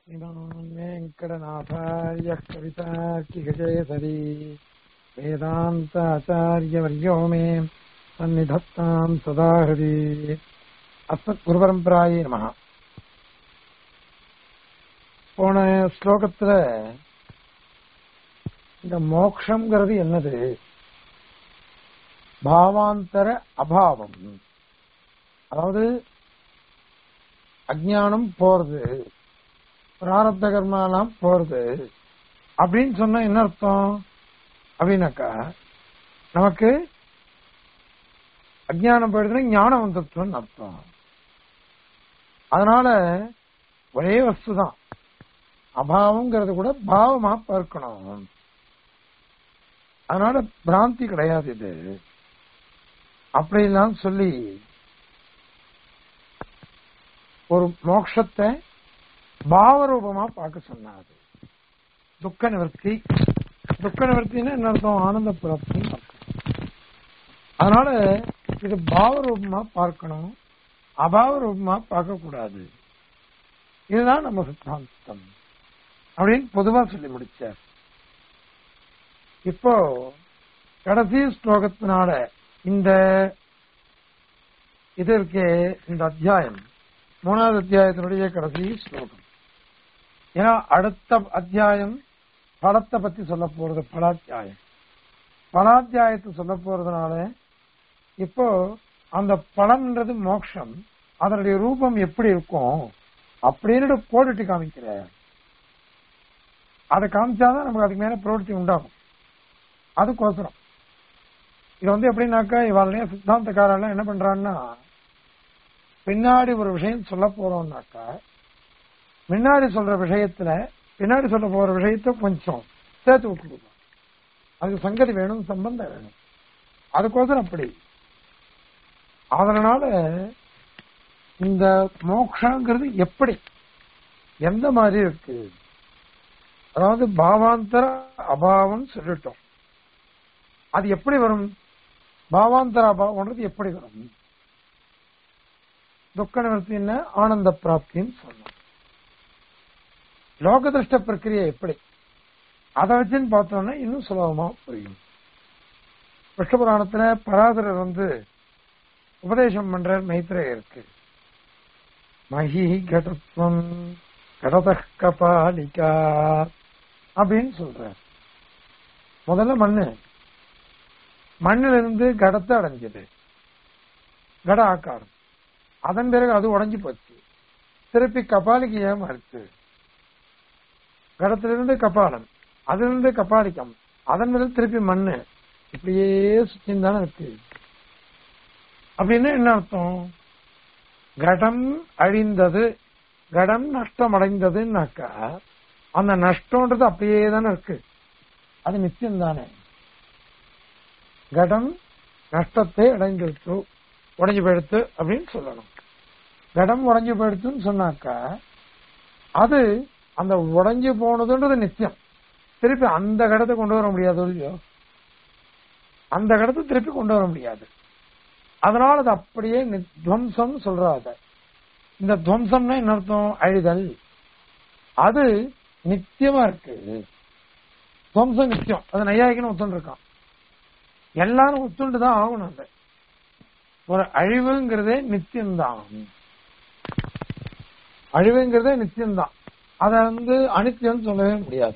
श्रीमान् वेङ्कटनाथार्यः कवितार्किककेसरी वेदान्ताचार्यवर्यो मे सन्निधत्ताम् सदा हृदि அஸ்மத் நம போன ஸ்லோகத்துல இந்த மோக்ஷங்கிறது என்னது பாவாந்தர அபாவம் அதாவது அஜானம் போறது பிராரப்த கர்மாலாம் போறது அப்படின்னு சொன்னா என்ன அர்த்தம் அப்படின்னாக்கா நமக்கு அஜானம் போயிடுதுன்னா ஞானம் வந்துட்டுன்னு அர்த்தம் அதனால ஒரே வஸ்து தான் அபாவங்கிறது கூட பாவமா பார்க்கணும் அதனால பிராந்தி கிடையாது இது அப்படிலாம் சொல்லி ஒரு மோட்சத்தை பாவரூபமா பார்க்க சொன்னாது துக்க நிவர்த்தி துக்க நிவர்த்தின்னா என்ன அர்த்தம் ஆனந்த பிராப்தி அதனால இது பாவரூபமா பார்க்கணும் அபாவ ரூபமா பார்க்க கூடாது இதுதான் நம்ம சித்தாந்தம் அப்படின்னு பொதுவா சொல்லி முடிச்சார் இப்போ கடைசி ஸ்லோகத்தினால இந்த இது இருக்கே இந்த அத்தியாயம் மூணாவது அத்தியாயத்தினுடைய கடைசி ஸ்லோகம் ஏன்னா அடுத்த அத்தியாயம் பலத்தை பத்தி சொல்ல போறது பலாத்தியாயம் பலாத்தியாயத்தை சொல்ல போறதுனால இப்போ அந்த பலன்ன்றது மோட்சம் அதனுடைய ரூபம் எப்படி இருக்கும் அப்படின்னு கோடிட்டு காமிக்கிற அதை காமிச்சாதான் நமக்கு அதுக்கு மேல பிரவருத்தி உண்டாகும் அதுக்கோசரம் இது வந்து எப்படின்னாக்கா இவாளைய சித்தாந்தக்காரெல்லாம் என்ன பண்றான்னா பின்னாடி ஒரு விஷயம் சொல்ல போறோம்னாக்கா முன்னாடி சொல்ற விஷயத்துல பின்னாடி சொல்ல போற விஷயத்த கொஞ்சம் சேர்த்து விட்டுருக்கோம் அதுக்கு சங்கதி வேணும் சம்பந்தம் வேணும் அதுக்கோசரம் அப்படி அதனால இந்த மோக்ஷங்கிறது எப்படி எந்த மாதிரி இருக்கு அதாவது பாவாந்தர அபாவம் சொல்லிட்டோம் அது எப்படி வரும் பாவாந்தர அபாவம்ன்றது எப்படி வரும் துக்க நிவர்த்தி என்ன ஆனந்த பிராப்தின்னு சொன்னோம் லோக திருஷ்ட பிரக்கிரியை எப்படி அதை வச்சுன்னு பார்த்தோம்னா இன்னும் சுலபமா புரியும் விஷ்ணபுராணத்துல பராதரர் வந்து உபதேசம் பண்ற மைத்திரேயருக்கு மகி கடத்வம் கடத கபாலிகா அப்படின்னு சொல்ற முதல்ல மண்ணு மண்ணில இருந்து கடத்தை அடைஞ்சது கட ஆக்காரம் அதன் பிறகு அது உடைஞ்சு போச்சு திருப்பி கபாலிகையா மாறிச்சு கடத்திலிருந்து கபாலம் அதிலிருந்து கபாலிக்கம் அதன் பிறகு திருப்பி மண்ணு இப்படியே சுத்தின்னு தானே இருக்கு அப்படின்னு என்ன அர்த்தம் கடம் அழிந்தது கடம் நஷ்டம் அடைந்ததுன்னாக்கா அந்த நஷ்டம்ன்றது அப்படியே தானே இருக்கு அது நிச்சயம் தானே கடம் நஷ்டத்தை அடைந்துடுச்சு உடஞ்சு போயிடுத்து அப்படின்னு சொல்லணும் கடம் உடஞ்சு போயிடுச்சுன்னு சொன்னாக்கா அது அந்த உடஞ்சு போனதுன்றது நிச்சயம் திருப்பி அந்த கடத்தை கொண்டு வர முடியாது இல்லையோ அந்த கடத்தை திருப்பி கொண்டு வர முடியாது அதனால அது அப்படியே துவம்சம் சொல்றாங்க இந்த துவம்சம்னா என்ன அர்த்தம் அழிதல் அது நித்தியமா இருக்கு துவம்சம் நித்தியம் அது நையாயிக்கணும் ஒத்துண்டு இருக்கான் எல்லாரும் ஒத்துண்டு தான் ஆகணும் அந்த ஒரு அழிவுங்கிறதே நித்தியம்தான் அழிவுங்கிறதே நித்தியம்தான் அத வந்து அனித்தியம் சொல்லவே முடியாது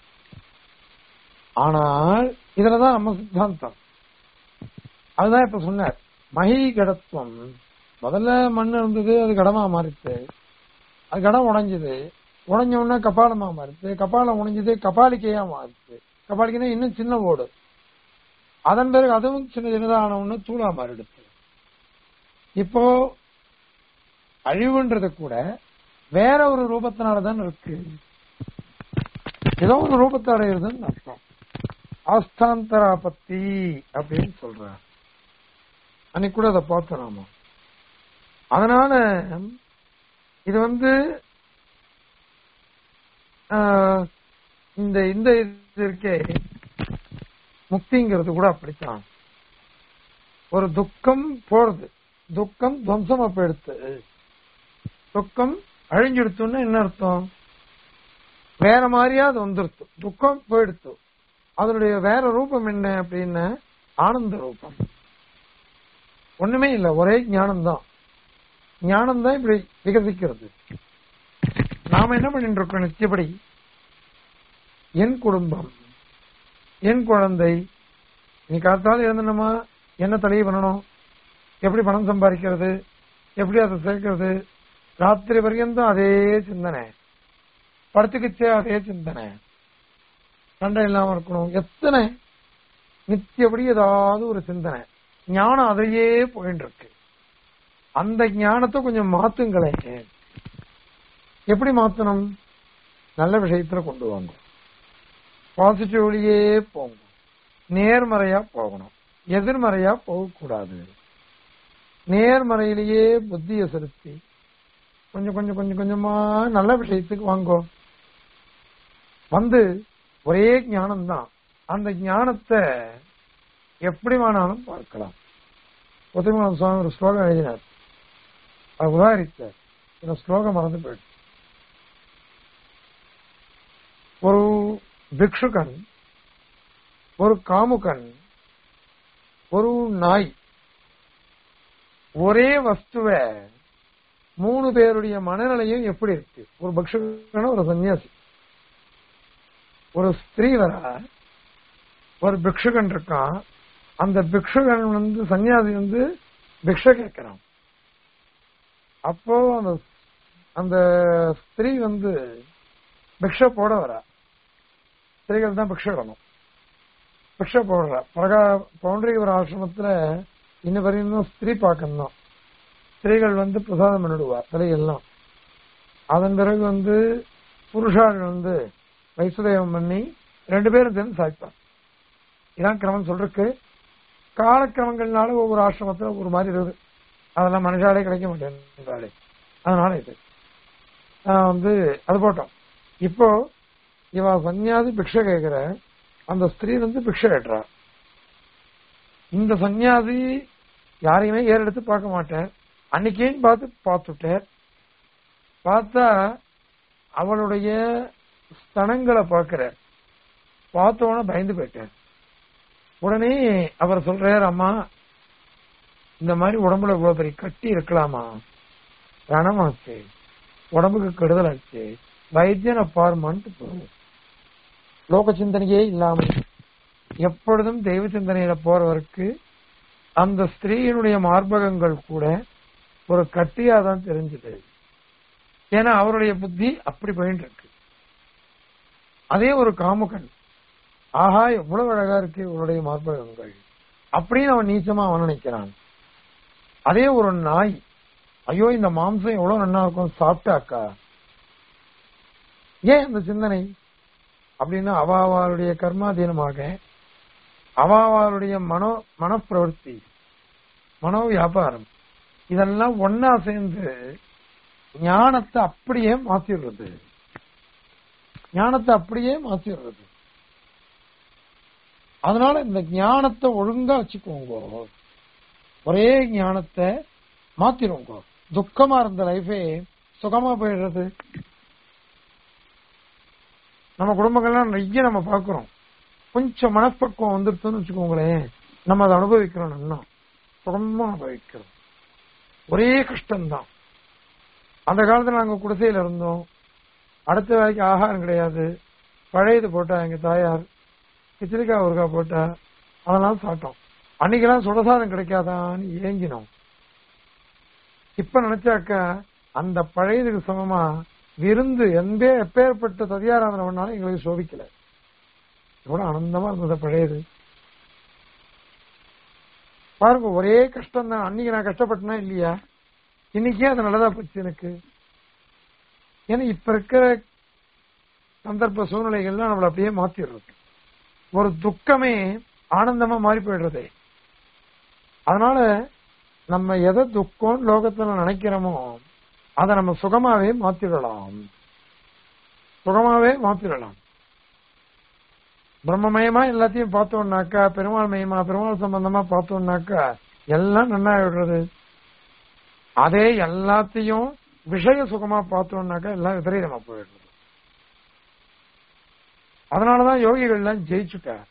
ஆனால் இதுலதான் நம்ம சித்தாந்தம் அதுதான் இப்ப சொன்னார் மகி கடத்துவம் முதல்ல மண் இருந்தது அது கடமா மாறிச்சு அது கடம் உடைஞ்சது உடஞ்ச உடனே கபாலமா மாறிச்சு கபாலம் உடைஞ்சது கபாலிக்கையா மாறிச்சு கபாலிக்கைனா இன்னும் சின்ன ஓடு அதன் பிறகு அதுவும் சின்ன சின்னதா ஆன உடனே தூளா மாறிடுச்சு இப்போ அழிவுன்றது கூட வேற ஒரு ரூபத்தினாலதான் இருக்கு ஏதோ ஒரு ரூபத்தை அடையிறதுன்னு அர்த்தம் ஆஸ்தாந்தராபத்தி அப்படின்னு சொல்ற அன்னைக்கு கூட அதை பார்த்தோம் நாம அதனால இது வந்து இந்த இந்த இது இருக்கே முக்திங்கிறது கூட அப்படித்தான் ஒரு துக்கம் போறது துக்கம் துவம்சம் அப்ப எடுத்து துக்கம் அழிஞ்சிடுத்துன்னு என்ன அர்த்தம் வேற மாதிரியா அது வந்துருத்து துக்கம் போயிடுத்து அதனுடைய வேற ரூபம் என்ன அப்படின்னு ஆனந்த ரூபம் ஒண்ணுமே இல்ல ஒரே ஞானம் தான் ஞானம் தான் இப்படி விகசிக்கிறது நாம என்ன பண்ணிட்டு இருக்கோம் நிச்சயப்படி என் குடும்பம் என் குழந்தை நீ காத்தாலும் இருந்தனமா என்ன தலையை பண்ணணும் எப்படி பணம் சம்பாதிக்கிறது எப்படி அதை சேர்க்கிறது ராத்திரி வரைக்கும் அதே சிந்தனை படுத்துக்கிச்சே அதே சிந்தனை சண்டை இல்லாம இருக்கணும் எத்தனை நித்தியபடி ஏதாவது ஒரு சிந்தனை ஞானம் அதையே போயிட்டு இருக்கு அந்த ஞானத்தை கொஞ்சம் மாத்துங்களேன் எப்படி மாத்தணும் நல்ல விஷயத்துல கொண்டு வாங்க பாசிட்டிவ்லயே போங்க நேர்மறையா போகணும் எதிர்மறையா போகக்கூடாது நேர்மறையிலேயே புத்தியை செலுத்தி கொஞ்சம் கொஞ்சம் கொஞ்சம் கொஞ்சமா நல்ல விஷயத்துக்கு வாங்கோ வந்து ஒரே ஞானம் தான் அந்த ஞானத்தை எப்படி வேணாலும் பார்க்கலாம் புத்திமலம் சுவாமி ஒரு ஸ்லோகம் எழுதினார் அவர் உதாரித்தார் இந்த ஸ்லோகம் மறந்து போயிடுச்சு ஒரு பிக்ஷுகன் ஒரு காமுகன் ஒரு நாய் ஒரே வஸ்துவ மூணு பேருடைய மனநிலையும் எப்படி இருக்கு ஒரு பக்ஷகன ஒரு சன்னியாசி ஒரு ஸ்திரீ வர ஒரு பிக்ஷுகன் இருக்கான் அந்த பிக்ஷுகன் வந்து சன்னியாசி வந்து பிக்ஷ கேட்கிறான் அப்போ அந்த அந்த ஸ்திரீ வந்து பிக்ஷ போட வரா ஸ்திரீகள் தான் பிக்ஷ இடணும் பிக்ஷ போடுறா பிரகா பவுண்டரிகர் ஆசிரமத்துல இன்ன வரையும் ஸ்திரீ பாக்கம் தான் ஸ்திரீகள் வந்து பிரசாதம் பண்ணிடுவா தலையெல்லாம் அதன் பிறகு வந்து புருஷாள் வந்து வைசுதேவம் பண்ணி ரெண்டு பேரும் சேர்ந்து சாய்ப்பார் இதான் கிரமம் சொல்றதுக்கு காலக்கிரமங்கள்னால ஒவ்வொரு ஆசிரமத்துல ஒரு மாதிரி இருக்குது அதெல்லாம் மனுஷாலே கிடைக்க மாட்டேன் அதனால இது ஆஹ் வந்து அது போட்டோம் இப்போ இவ சன்னியாசி பிக்ஷை கேட்கிற அந்த ஸ்திரீ வந்து பிக்ஷை கேட்டுறா இந்த சன்னியாசி யாரையுமே ஏறெடுத்து பார்க்க மாட்டேன் அன்னைக்கேன்னு பார்த்து பார்த்துட்டேன் பார்த்தா அவளுடைய ஸ்தனங்களை பார்க்கிற பார்த்தோன்னே பயந்து போயிட்டேன் உடனே அவர் சொல்றாரு அம்மா இந்த மாதிரி உடம்புல இவ்வளவு பெரிய கட்டி இருக்கலாமா ரணமாச்சு உடம்புக்கு கெடுதல் ஆச்சு வைத்தியனை பார்மான்ட்டு போகும் லோக சிந்தனையே இல்லாமல் எப்பொழுதும் தெய்வ சிந்தனையில போறவருக்கு அந்த ஸ்திரீயினுடைய மார்பகங்கள் கூட ஒரு கட்டியா தான் தெரிஞ்சது ஏன்னா அவருடைய புத்தி அப்படி போயிட்டு இருக்கு அதே ஒரு காமுகன் ஆஹா எவ்வளவு அழகா இருக்கு இவருடைய மார்பகங்கள் அப்படின்னு அவன் நீச்சமா அவன் நினைக்கிறான் அதே ஒரு நாய் ஐயோ இந்த மாம்சம் எவ்வளவு நல்லா இருக்கும் சாப்பிட்டாக்கா ஏன் அந்த சிந்தனை அப்படின்னா அவாவாளுடைய கர்மாதீனமாக அவாவாளுடைய மனோ மனப்பிரவருத்தி மனோ வியாபாரம் இதெல்லாம் ஒன்னா சேர்ந்து ஞானத்தை அப்படியே மாத்திடுறது ஞானத்தை அப்படியே மாத்திடுறது அதனால இந்த ஞானத்தை ஒழுங்கா வச்சுக்கோங்க ஒரே ஞானத்தை மாத்திருங்க துக்கமா இருந்த லைஃபே சுகமா போயிடுறது நம்ம குடும்பங்கள்லாம் நிறைய நம்ம பாக்குறோம் கொஞ்சம் மனப்பக்குவம் வந்துருச்சுன்னு வச்சுக்கோங்களேன் நம்ம அதை அனுபவிக்கிறோம் நல்லா சுகமா அனுபவிக்கிறோம் ஒரே கஷ்டம்தான் அந்த காலத்துல நாங்க குடிசையில இருந்தோம் அடுத்த வேலைக்கு ஆகாரம் கிடையாது பழையது போட்டா எங்க தாயார் கிச்சரிக்காய் ஊறுகா போட்டா அதெல்லாம் சாப்பிட்டோம் அன்னைக்கெல்லாம் சுடசாதம் கிடைக்காதான்னு ஏங்கினோம் இப்ப நினைச்சாக்கா அந்த பழையதுக்கு சமமா விருந்து எந்த எப்பேற்பட்ட ததியாராதனை பண்ணாலும் எங்களுக்கு சோபிக்கல எவ்வளவு ஆனந்தமா இருந்தது பழையது பாருங்க ஒரே கஷ்டம் தான் அன்னைக்கு நான் கஷ்டப்பட்டனா இல்லையா இன்னைக்கே அது நல்லதா போச்சு எனக்கு ஏன்னா இப்ப இருக்கிற சந்தர்ப்ப சூழ்நிலைகள்லாம் நம்மள அப்படியே மாத்திடுறது ஒரு துக்கமே ஆனந்தமா மாறி போயிடுறது அதனால நம்ம எதை துக்கம் லோகத்துல நினைக்கிறோமோ அதை நம்ம சுகமாவே மாத்திடலாம் சுகமாவே மாத்திடலாம் பிரம்மமயமா எல்லாத்தையும் பார்த்தோம்னாக்கா பெருமாள் மயமா பெருமாள் சம்பந்தமா பார்த்தோம்னாக்கா எல்லாம் நல்லா விடுறது அதே எல்லாத்தையும் விஷய சுகமா பார்த்தோம்னாக்கா எல்லாம் விபரீதமா போயிடுறது அதனாலதான் யோகிகள் எல்லாம் ஜெயிச்சுட்டார்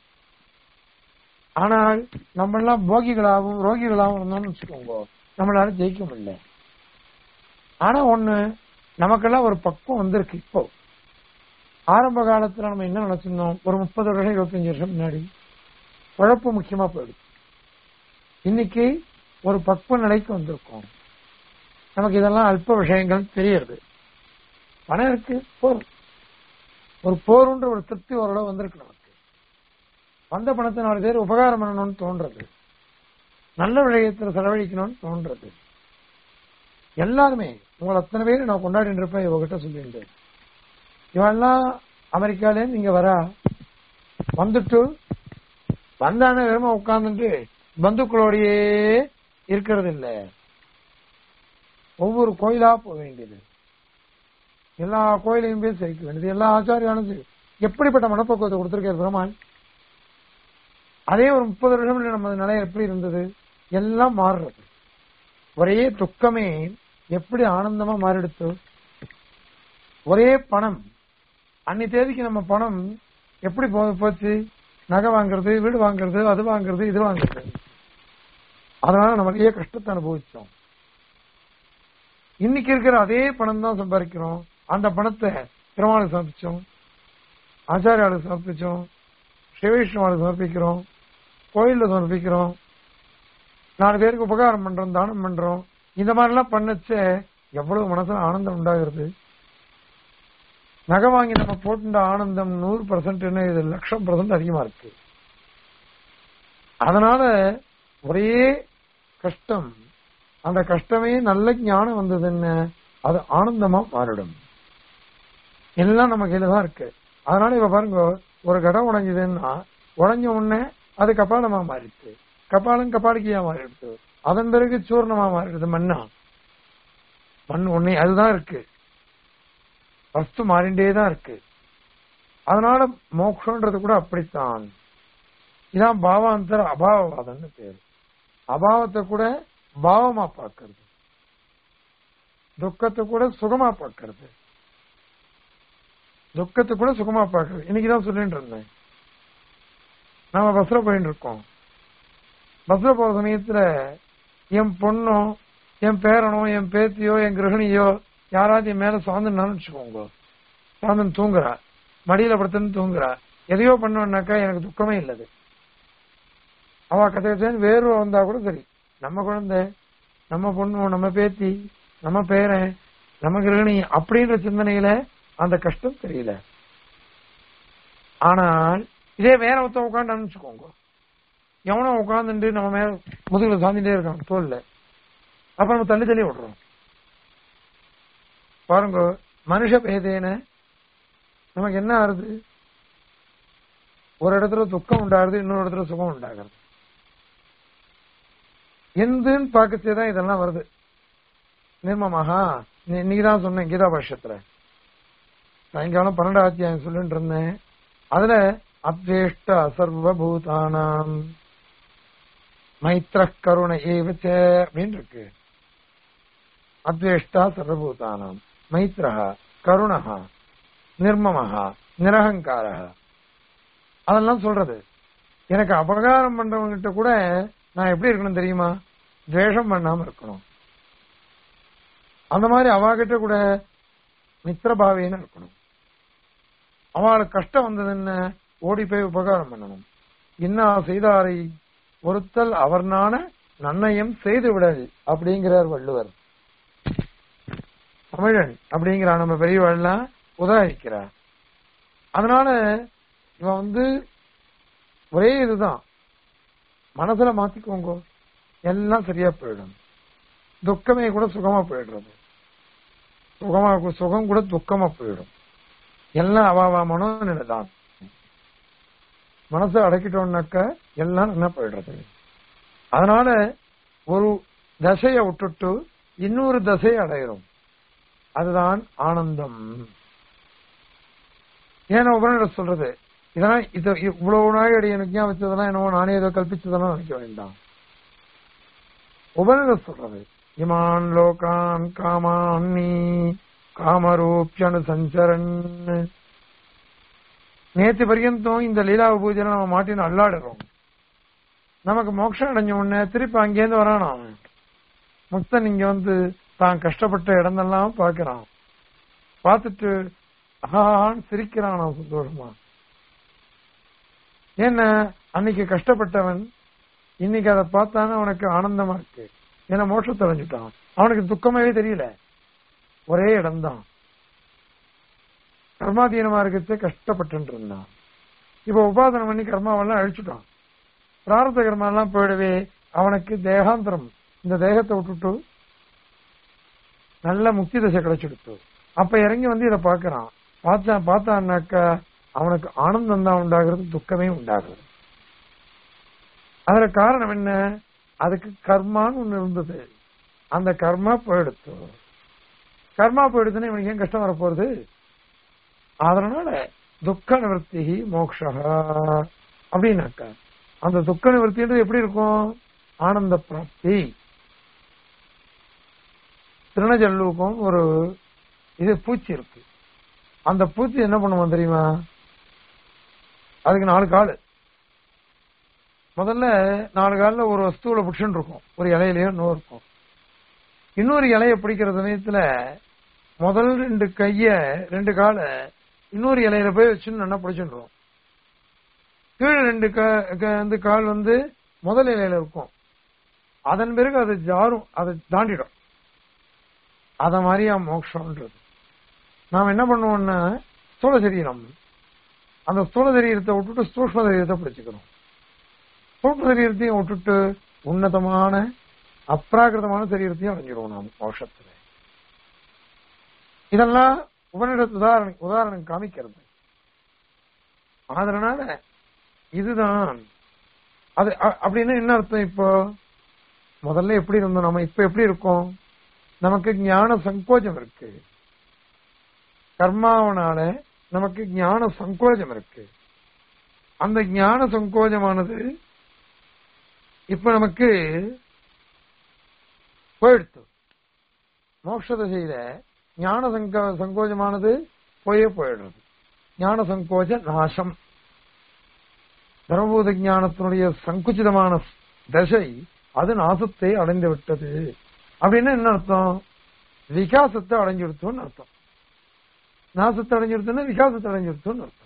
ஆனால் நம்ம எல்லாம் போகிகளாகவும் ரோகிகளாகவும் இருந்தோம்னு வச்சுக்கோங்க நம்மளால ஜெயிக்க முடியல ஆனா ஒண்ணு நமக்கெல்லாம் ஒரு பக்குவம் வந்திருக்கு இப்போ ஆரம்ப காலத்துல நம்ம என்ன நினைச்சிருந்தோம் ஒரு முப்பது வருஷம் இருபத்தஞ்சு வருஷம் முன்னாடி குழப்பு முக்கியமா போயிடுது இன்னைக்கு ஒரு பக்குவ நிலைக்கு வந்திருக்கோம் நமக்கு இதெல்லாம் அல்ப விஷயங்கள் தெரியுது பணம் இருக்கு போர் ஒரு போருன்ற ஒரு திருப்தி ஓரளவு வந்திருக்கு நமக்கு வந்த பணத்தை நாலு பேர் உபகாரம் பண்ணணும்னு தோன்றது நல்ல விஷயத்துல செலவழிக்கணும்னு தோன்றது எல்லாருமே உங்களை அத்தனை பேர் நான் கொண்டாடிட்டு இருப்பேன் இவகிட்ட சொல்லிட்டு இவெல்லாம் அமெரிக்கால இங்க வரா வந்துட்டு வந்தானே வெறும உட்கார்ந்துட்டு பந்துக்களோடையே இருக்கிறது இல்ல ஒவ்வொரு கோயிலா போக வேண்டியது எல்லா கோயிலையும் போய் சேர்க்க வேண்டியது எல்லா ஆச்சாரியாலும் சரி எப்படிப்பட்ட மனப்பக்குவத்தை கொடுத்திருக்காரு பெருமாள் அதே ஒரு முப்பது வருஷம் நம்ம நிலை எப்படி இருந்தது எல்லாம் மாறுறது ஒரே துக்கமே எப்படி ஆனந்தமா மாறிடுத்து ஒரே பணம் அன்னி தேதிக்கு நம்ம பணம் எப்படி போ- போச்சு நகை வாங்குறது வீடு வாங்குறது அது வாங்குறது இது வாங்குறது அதனால நம்ம நிறைய கஷ்டத்தை அனுபவிச்சோம் இன்னைக்கு இருக்கிற அதே பணம் தான் சம்பாதிக்கிறோம் அந்த பணத்தை பெருமாளுக்கு சமர்ப்பிச்சோம் ஆச்சாரியாளுக்கு சமர்ப்பிச்சோம் சிவவிஷ்ணுவாளுக்கு சமர்ப்பிக்கிறோம் கோயில்ல சமர்ப்பிக்கிறோம் நாலு பேருக்கு உபகாரம் பண்றோம் தானம் பண்றோம் இந்த மாதிரி எல்லாம் பண்ணச்ச எவ்வளவு மனசுல ஆனந்தம் உண்டாகிறது நகை வாங்கி நம்ம போட்டுட்ட ஆனந்தம் நூறு பர்சன்ட் இது லட்சம் பர்சன்ட் அதிகமா இருக்கு அதனால ஒரே கஷ்டம் அந்த கஷ்டமே நல்ல ஞானம் வந்ததுன்னு அது ஆனந்தமா மாறிடும் எல்லாம் நம்ம கையில தான் இருக்கு அதனால இப்ப பாருங்க ஒரு கடம் உடைஞ்சதுன்னா உடைஞ்ச உடனே அது கபாலமா மாறிடுச்சு கபாலம் கபாலிக்கையா மாறிடுச்சு அதன் பிறகு சூர்ணமா மாறிடுது மண்ணா மண் ஒன்னே அதுதான் இருக்கு வஸ்து மாறிண்டே தான் இருக்கு அதனால மோக்ஷன்றது கூட அப்படித்தான் இதான் பாவாந்தர அபாவவாதம்னு பேரு அபாவத்தை கூட பாவமா பார்க்கறது துக்கத்தை கூட சுகமா பார்க்கறது துக்கத்தை கூட சுகமா பார்க்கறது இன்னைக்குதான் சொல்லிட்டு இருந்தேன் நாம பஸ்ல போயிட்டு இருக்கோம் பஸ்ல போற சமயத்துல என் பொண்ணோ என் பேரனோ என் பேத்தியோ என் கிரகணியோ யாராவது என் மேல சாந்துனான்னு வச்சுக்கோங்க சாந்தன் தூங்குறா மடியில படுத்துன்னு தூங்குறா எதையோ பண்ணோம்னாக்கா எனக்கு துக்கமே இல்லது அவ கதை கதைன்னு வேர்வை வந்தா கூட சரி நம்ம குழந்தை நம்ம பொண்ணு நம்ம பேத்தி நம்ம பேரன் நம்ம கிரகணி அப்படின்ற சிந்தனையில அந்த கஷ்டம் தெரியல ஆனால் இதே வேற ஒருத்தன் உட்காந்து நினைச்சுக்கோங்க எவனோ உட்காந்துட்டு நம்ம மேல முதுகுல சாந்திட்டே இருக்கான் தோல்ல அப்ப நம்ம தள்ளி தள்ளி விடுறோம் பாருங்க மனுஷ பேதேன நமக்கு என்ன ஆறுது ஒரு இடத்துல துக்கம் உண்டாகுது இன்னொரு இடத்துல சுகம் உண்டாகிறது எந்துன்னு பார்க்கச்சே தான் இதெல்லாம் வருது நிர்மமஹா இன்னைக்கு தான் சொன்னேன் கீதா பாஷ்யத்துல சாயங்காலம் பன்னெண்டாம் அத்தியாயம் சொல்லிட்டு இருந்தேன் அதுல அத்வேஷ்ட சர்வபூதானாம் மைத்ர கருண ஏவச்ச அப்படின்னு இருக்கு அத்வேஷ்டா சர்வபூதானாம் மைத்ரஹா கருணஹா நிர்மமஹா நிரகங்காரஹா அதெல்லாம் சொல்றது எனக்கு அபகாரம் பண்றவங்கிட்ட கூட நான் எப்படி இருக்கணும் தெரியுமா துவேஷம் பண்ணாம இருக்கணும் அந்த மாதிரி அவாகிட்ட கூட மித்திரபாவேன்னு இருக்கணும் அவளுக்கு கஷ்டம் வந்ததுன்னு ஓடி போய் உபகாரம் பண்ணணும் இன்னா செய்தாரை ஒருத்தல் அவர்னான நன்னயம் செய்து விடல் அப்படிங்கிறார் வள்ளுவர் தமிழன் அப்படிங்கிற நம்ம பெரியவள்லாம் உதாரிக்கிறார் அதனால இவன் வந்து ஒரே இதுதான் மனசுல மாத்திக்கோங்க எல்லாம் சரியா போயிடும் துக்கமே கூட சுகமா போயிடுறது சுகமா சுகம் கூட துக்கமா போயிடும் எல்லாம் அவாவா மனோநிலை தான் மனசை அடக்கிட்டோம்னாக்க எல்லாம் என்ன போயிடுறது அதனால ஒரு தசையை விட்டுட்டு இன்னொரு தசையை அடையிறோம் அதுதான் ஆனந்தம் ஏன்னா உபநிட சொல்றது இதெல்லாம் இது இவ்வளவு நாள் எனக்கு ஞாபகம் வச்சதெல்லாம் என்னவோ நானே ஏதோ கல்பிச்சதெல்லாம் நினைக்க வேண்டாம் உபநிட சொல்றது இமான் லோகான் காமான் நீ காமரூப்யனு சஞ்சரன் நேத்து பர்யந்தம் இந்த லீலா பூஜையில நம்ம மாட்டின்னு அல்லாடுறோம் நமக்கு மோட்சம் அடைஞ்ச உடனே திருப்பி அங்கேருந்து வரான் அவன் முக்தன் இங்க வந்து தான் கஷ்டப்பட்ட இடமெல்லாம் பாக்குறான் பார்த்துட்டு ஆஹான்னு சிரிக்கிறான் நான் சந்தோஷமா என்ன அன்னைக்கு கஷ்டப்பட்டவன் இன்னைக்கு அதை பார்த்தானே அவனுக்கு ஆனந்தமா இருக்கு ஏன்னா மோட்சத்தை அடைஞ்சுட்டான் அவனுக்கு துக்கமே தெரியல ஒரே இடம்தான் கர்மாதீனமா இருக்கிறது கஷ்டப்பட்டு இருந்தான் இப்ப உபாசனம் பண்ணி கர்மாவெல்லாம் அழிச்சுட்டான் பிராரத்த கர்மாவெல்லாம் போயிடவே அவனுக்கு தேகாந்திரம் இந்த தேகத்தை விட்டுட்டு நல்ல முக்தி தசை கிடைச்சிடுத்து அப்ப இறங்கி வந்து இதை பாக்குறான் பார்த்தா பார்த்தான்னாக்கா அவனுக்கு ஆனந்தம் தான் உண்டாகிறது துக்கமே உண்டாகிறது அதுல காரணம் என்ன அதுக்கு கர்மான்னு ஒண்ணு இருந்தது அந்த கர்மா போயிடுத்து கர்மா போயிடுச்சுன்னா இவனுக்கு ஏன் கஷ்டம் வரப்போறது அதனால துக்க நிவர்த்தி மோக்ஷா அப்படின்னாக்கா அந்த துக்க நிவர்த்தின்றது எப்படி இருக்கும் ஆனந்த பிராப்தி திருநஜல்லுக்கும் ஒரு இது பூச்சி இருக்கு அந்த பூச்சி என்ன பண்ணுவோம் தெரியுமா அதுக்கு நாலு கால் முதல்ல நாலு காலில் ஒரு வஸ்துவில புடிச்சுன்னு இருக்கும் ஒரு இலையிலயோ இன்னும் இருக்கும் இன்னொரு இலைய பிடிக்கிற சமயத்துல முதல் ரெண்டு கைய ரெண்டு காலை இன்னொரு இலையில போய் வச்சுன்னு நல்லா பிடிச்சுருவோம் கீழே ரெண்டு வந்து கால் வந்து முதல் இலையில இருக்கும் அதன் பிறகு அது ஜாரும் அதை தாண்டிடும் அத மாதிரியா மோட்சம்ன்றது நாம் என்ன பண்ணுவோம்னா ஸ்தூல சரீரம் அந்த ஸ்தூல சரீரத்தை விட்டுட்டு சூக்ம சரீரத்தை பிடிச்சுக்கணும் சூக்ம சரீரத்தையும் விட்டுட்டு உன்னதமான அப்ராகிருதமான சரீரத்தையும் அடைஞ்சிடுவோம் நாம் மோஷத்துல இதெல்லாம் உபனிட உதாரணம் உதாரணம் காமிக்கிறது அதனால இதுதான் அது அப்படின்னு என்ன அர்த்தம் இப்போ முதல்ல எப்படி இருந்தோம் நம்ம இப்ப எப்படி இருக்கோம் நமக்கு ஞான சங்கோஜம் இருக்கு கர்மாவனால நமக்கு ஞான சங்கோஜம் இருக்கு அந்த ஞான சங்கோஜமானது இப்ப நமக்கு போயிடுத்து மோட்ச திசையில ஞான சங்க சங்கோஜமானது போயே போயிடுறது ஞான சங்கோஜ நாசம் தர்மபூத ஞானத்தினுடைய சங்குச்சிதமான தசை அது நாசத்தை அடைந்து விட்டது அப்படின்னா என்ன அர்த்தம் விகாசத்தை அடைஞ்சிருத்தோம்னு அர்த்தம் நாசத்தை அடைஞ்சிருத்தோம்னா விகாசத்தை அடைஞ்சிருத்தோம்னு அர்த்தம்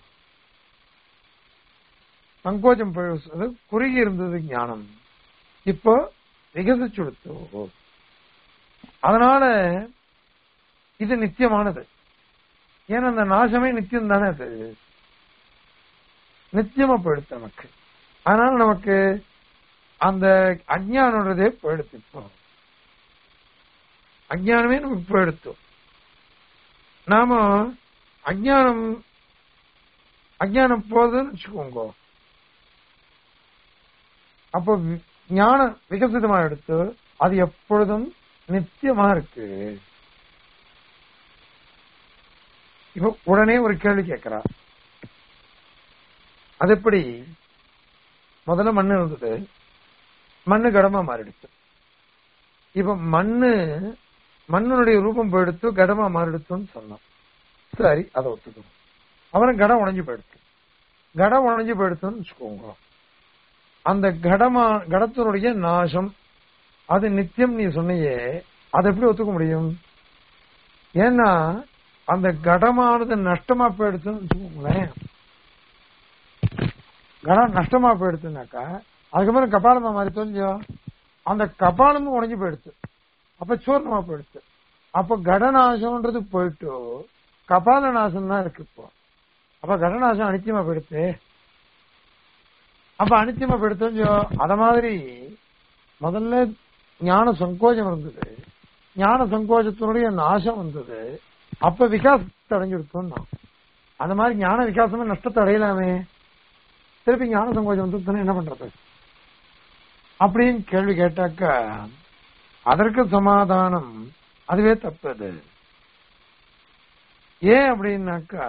சங்கோச்சம் அது குறுகி இருந்தது ஞானம் இப்போ விகசிச்சுடுத்தோ அதனால இது நித்தியமானது ஏன்னா அந்த நாசமே நித்தியம் தானே அது நித்தியமா போயிடுத்து நமக்கு அதனால நமக்கு அந்த அஜானோடதே போயிடுத்து இப்போ அஜானமே நமக்கு போயிடுத்து நாம அஜானம் அஜானம் போகுதுன்னு வச்சுக்கோங்க அப்போ ஞானம் விகசிதமா எடுத்து அது எப்பொழுதும் நித்தியமா இருக்கு இப்ப உடனே ஒரு கேள்வி கேட்கிறா அது எப்படி முதல்ல மண்ணு இருந்தது மண்ணு கடமா மாறிடுச்சு இப்ப மண்ணு மண்ணுடைய ரூபம் போயிடுத்து கடமா மாறிடுத்துன்னு சொன்னான் சரி அதை ஒத்துக்கணும் அப்புறம் கடம் உடைஞ்சு போயிடுச்சு கடம் உடைஞ்சு போயிடுத்துன்னு வச்சுக்கோங்க அந்த கடமா கடத்தினுடைய நாசம் அது நித்தியம் நீ சொன்னியே அதை எப்படி ஒத்துக்க முடியும் ஏன்னா அந்த கடமானது நஷ்டமா போயிடுச்சுன்னு வச்சுக்கோங்களேன் கடம் நஷ்டமா போயிடுச்சுனாக்கா அதுக்கப்புறம் கபாலமா மாறி தெரிஞ்சோ அந்த கபாலமும் உடைஞ்சு போயிடுச்சு அப்ப சூர்ணமா போயிடுச்சு அப்ப கடநாசம்ன்றது போயிட்டு கபால நாசம் தான் இருக்கு இப்போ அப்ப கடநாசம் அனித்தியமா போயிடுச்சு அப்ப அனித்தியமா போயிடுச்சோ அத மாதிரி முதல்ல ஞான சங்கோஜம் இருந்தது ஞான சங்கோஜத்தினுடைய நாசம் வந்தது அப்ப விகாசத்தை அடைஞ்சிருத்தோம்னா அந்த மாதிரி ஞான விகாசமே நஷ்டத்தை அடையலாமே திருப்பி ஞான சங்கோஜம் வந்து என்ன பண்றது அப்படின்னு கேள்வி கேட்டாக்க அதற்கு சமாதானம் அதுவே தப்பது ஏன் அப்படின்னாக்கா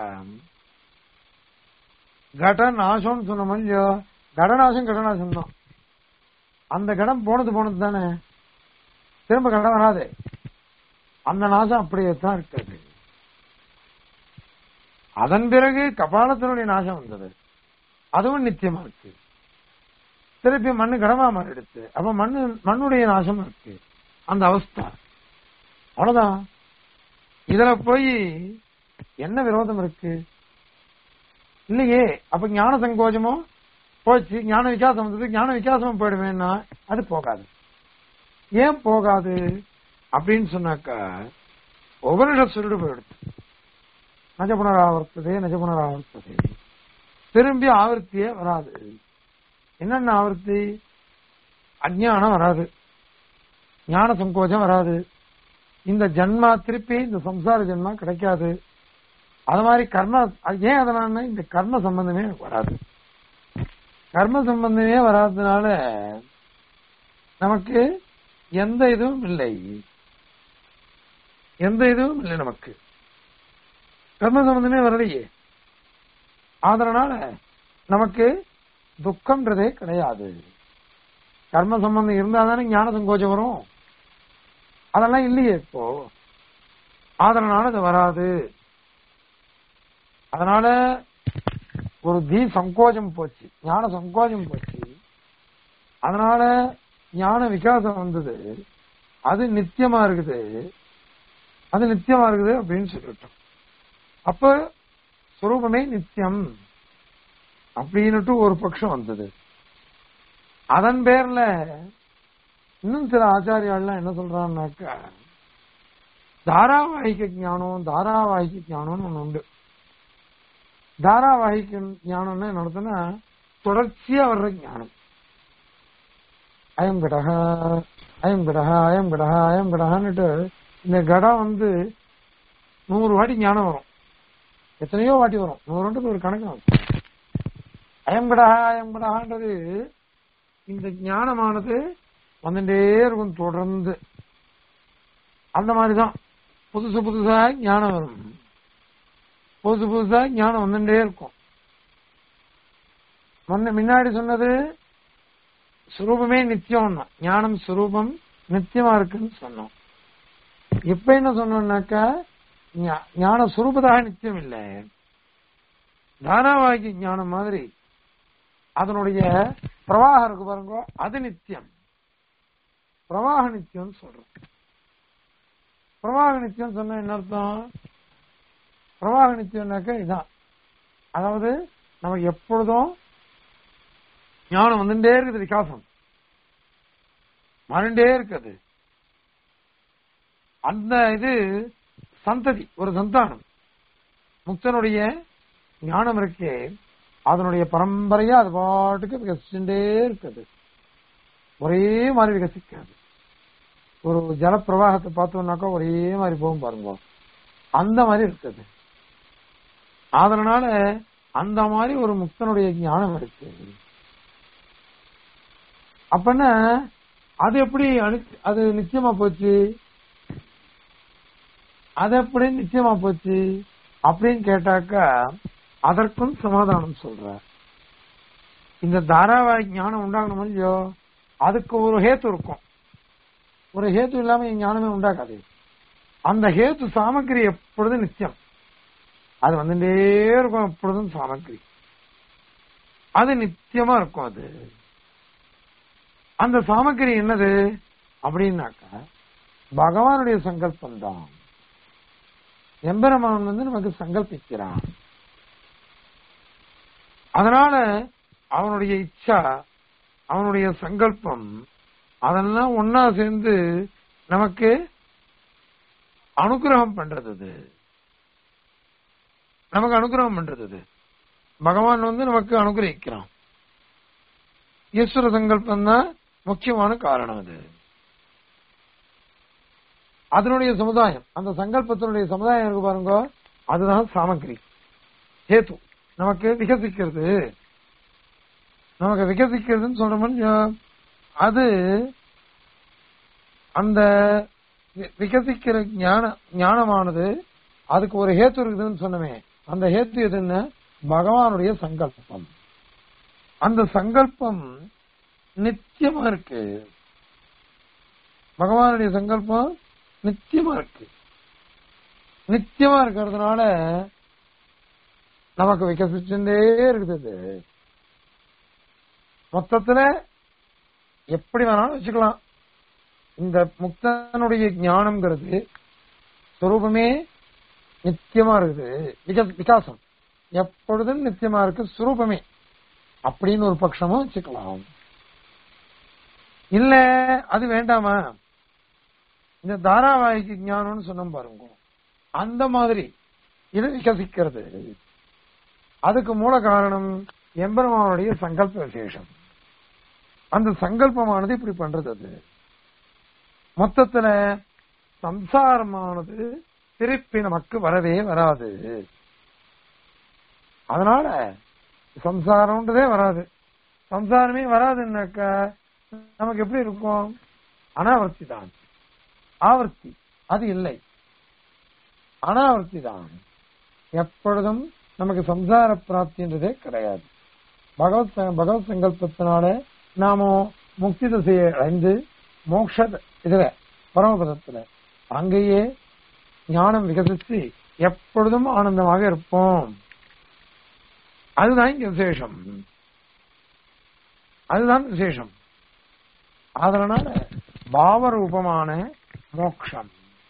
கட நாசம்னு சொன்ன இல்லையோ கடநாசம் கடநாசம் தான் அந்த கடம் போனது போனது தானே திரும்ப கடம் வராது அந்த நாசம் அப்படியே தான் இருக்காது அதன் பிறகு கபாலத்தினுடைய நாசம் வந்தது அதுவும் நித்தியமா இருக்கு திருப்பி மண்ணு கடமா மாறிடுச்சு அப்ப மண்ணு மண்ணுடைய நாசம் இருக்கு அந்த அவஸ்தா அவ்வளவுதான் இதுல போய் என்ன விரோதம் இருக்கு இல்லையே அப்ப ஞான சங்கோஜமோ போச்சு ஞான விகாசம் வந்தது ஞான விகாசமும் போயிடுவேன்னா அது போகாது ஏன் போகாது அப்படின்னு சொன்னாக்கா உபனிஷத் சொல்லிட்டு போயிடுது நஜ புனராவர்த்ததே நஜ புனராவர்த்ததே திரும்பி ஆவர்த்தியே வராது என்னென்ன ஆவர்த்தி அஜ்ஞானம் வராது ஞான சங்கோஜம் வராது இந்த ஜன்மா திருப்பி இந்த சம்சார ஜென்மா கிடைக்காது அது மாதிரி கர்ம அது ஏன் அதனால இந்த கர்ம சம்பந்தமே வராது கர்ம சம்பந்தமே வராததுனால நமக்கு எந்த இதுவும் இல்லை எந்த இதுவும் இல்லை நமக்கு கர்ம சம்பந்தமே வரலையே அதனால நமக்கு துக்கம்ன்றதே கிடையாது கர்ம சம்பந்தம் இருந்தா தானே ஞான சங்கோஜம் வரும் அதெல்லாம் இல்லையே இப்போ அதனால அது வராது அதனால ஒரு தீ சங்கோஜம் போச்சு ஞான சங்கோஜம் போச்சு அதனால ஞான விகாசம் வந்தது அது நித்தியமா இருக்குது அது நித்தியமா இருக்குது அப்படின்னு சொல்லிட்டோம் அப்ப சுரூபமே நித்தியம் அப்படின்னுட்டு ஒரு பட்சம் வந்தது அதன் பேர்ல இன்னும் சில ஆச்சாரியாள்லாம் என்ன சொல்றான்னாக்கா தாராவாகிக ஞானம் தாராவாகிக ஞானம்னு ஒண்ணு உண்டு தாராவாகிக ஞானம்னு என்ன அர்த்தம்னா தொடர்ச்சியா வர்ற ஞானம் அயம் கடக அயம் கடக அயம் கடக அயம் கடகான்னுட்டு இந்த கடம் வந்து நூறு வாட்டி ஞானம் வரும் எத்தனையோ வாட்டி வரும் நூறு ஒரு கணக்கு வரும் அயம்படா அயம்படான்றது இந்த ஞானமானது வந்துட்டே இருக்கும் தொடர்ந்து அந்த மாதிரிதான் புதுசு புதுசா ஞானம் வரும் புதுசு புதுசா ஞானம் வந்துட்டே இருக்கும் முன்ன முன்னாடி சொன்னது சுரூபமே நித்தியம் ஞானம் சுரூபம் நித்தியமா இருக்குன்னு சொன்னோம் இப்ப என்ன சொன்னோம்னாக்கா ஞா- ஞான சுரூபதாக நித்தியம் இல்லை தாராவாகி ஞானம் மாதிரி அதனுடைய பிரவாகம் இருக்கு பாருங்க அது நித்தியம் பிரவாக நித்தியம் சொல்றோம் பிரவாக நித்தியம் சொன்னா என்ன அர்த்தம் பிரவாக நித்தியம்னாக்க இதான் அதாவது நமக்கு எப்பொழுதும் ஞானம் வந்துட்டே இருக்குது விகாசம் மாறிண்டே இருக்குது அந்த இது சந்ததி ஒரு சந்தானம் முக்தனுடைய ஞானம் இருக்கே அதனுடைய பரம்பரையா அது பாட்டுக்கு விகசிச்சுட்டே இருக்குது ஒரே மாதிரி விகசிக்காது ஒரு ஜலப்பிரவாகத்தை பார்த்தோம்னாக்கா ஒரே மாதிரி போகும் பாருங்க அந்த மாதிரி இருக்குது அதனால அந்த மாதிரி ஒரு முக்தனுடைய ஞானம் இருக்கு அப்பன்னா அது எப்படி அனு- அது நிச்சயமா போச்சு அது எப்படி நிச்சயமா போச்சு அப்படின்னு கேட்டாக்கா அதற்கும் சமாதானம் சொல்ற இந்த தாராவாய் ஞானம் உண்டாகணும் இல்லையோ அதுக்கு ஒரு ஹேத்து இருக்கும் ஒரு ஹேத்து இல்லாம இந்த ஞானமே உண்டாகாது அந்த ஹேத்து சாமக்கிரி எப்பொழுதும் நித்தியம் அது வந்துட்டே இருக்கும் எப்பொழுதும் சாமக்கிரி அது நித்தியமா இருக்கும் அது அந்த சாமக்கிரி என்னது அப்படின்னாக்கா பகவானுடைய சங்கல்பம் தான் எம்பெருமான் வந்து நமக்கு சங்கல்பிக்கிறான் அதனால அவனுடைய இச்சா அவனுடைய சங்கல்பம் அதெல்லாம் ஒன்னா சேர்ந்து நமக்கு அனுகிரகம் பண்றது அது நமக்கு அனுகிரகம் பண்றது அது பகவான் வந்து நமக்கு அனுகிரகிக்கிறான் ஈஸ்வர சங்கல்பம் தான் முக்கியமான காரணம் அது அதனுடைய சமுதாயம் அந்த சங்கல்பத்தினுடைய சமுதாயம் இருக்கு பாருங்க அதுதான் சாமக்கிரி ஹேத்து நமக்கு விகசிக்கிறது நமக்கு விகசிக்கிறதுன்னு சொல்றோம்னு அது அந்த வி- விகசிக்கிற ஞான ஞானமானது அதுக்கு ஒரு ஹேத்து இருக்குதுன்னு சொன்னமே அந்த ஹேத்து எதுன்னு பகவானுடைய சங்கல்பம் அந்த சங்கல்பம் நித்தியமா இருக்கு பகவானுடைய சங்கல்பம் நித்தியமா இருக்கு நித்தியமா இருக்கிறதுனால நமக்கு விகசிச்சுட்டே இருக்குது இது. மொத்தத்துல எப்படி வேணாலும் வச்சுக்கலாம் இந்த முக்தனுடைய ஞானம்ங்கிறது சொரூபமே நித்தியமா இருக்குது விக- விகாசம் எப்பொழுதும் நித்தியமா இருக்கு சுரூபமே அப்படின்னு ஒரு பட்சமும் வச்சுக்கலாம் இல்ல அது வேண்டாமா இந்த தாராவாகிக்கு ஞானம்னு சொன்னோம் பாருங்க அந்த மாதிரி இது விகசிக்கிறது அதுக்கு மூல காரணம் எம்பெருமானுடைய சங்கல்ப விசேஷம் அந்த சங்கல்பமானது இப்படி பண்றது அது மொத்தத்துல சம்சாரமானது திருப்பி நமக்கு வரவே வராது அதனால சம்சாரம்ன்றதே வராது சம்சாரமே வராதுன்னாக்கா நமக்கு எப்படி இருக்கும் அனாவர்த்தி தான் ஆவர்த்தி அது இல்லை அனாவர்த்தி தான் எப்பொழுதும் நமக்கு சம்சார பிராப்தின்றதே கிடையாது பகவத் ச- பகவத் சங்கல்பத்தினால நாம முக்தி திசையை அடைந்து மோட்ச இதுல பரமபதத்துல அங்கேயே ஞானம் விகசித்து எப்பொழுதும் ஆனந்தமாக இருப்போம் அதுதான் இங்க விசேஷம் அதுதான் விசேஷம் அதனால பாவரூபமான மோக்ஷம்